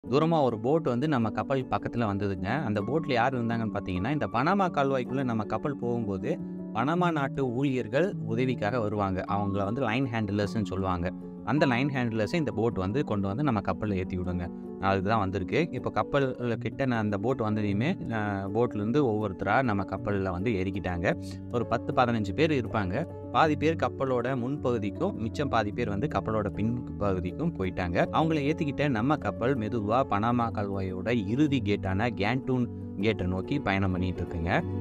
தூரமாக ஒரு போட் வந்து நம்ம கப்பல் பக்கத்தில் வந்ததுங்க அந்த போட்டில் யார் இருந்தாங்கன்னு பார்த்தீங்கன்னா இந்த பனாமா கால்வாய்க்குள்ளே நம்ம கப்பல் போகும்போது பனாமா நாட்டு ஊழியர்கள் உதவிக்காக வருவாங்க அவங்கள வந்து லைன் ஹேண்டிலர்ஸ்னு சொல்லுவாங்க அந்த லைன் ஹேண்டிலர்ஸை இந்த போட் வந்து கொண்டு வந்து நம்ம கப்பலில் ஏற்றி விடுங்க அதுதான் வந்திருக்கு இப்போ கப்பல் கிட்ட நான் அந்த போட் வந்ததையுமே போட்லேருந்து ஒவ்வொருத்தராக நம்ம கப்பலில் வந்து ஏறிக்கிட்டாங்க ஒரு பத்து பதினஞ்சு பேர் இருப்பாங்க பாதி பேர் கப்பலோட முன்பகுதிக்கும் மிச்சம் பாதி பேர் வந்து கப்பலோட பின் பகுதிக்கும் போயிட்டாங்க அவங்கள ஏற்றிக்கிட்ட நம்ம கப்பல் மெதுவாக பனாமா கால்வாயோட இறுதி கேட்டான கேண்டூன் கேட்டை நோக்கி பயணம் பண்ணிட்டு இருக்குங்க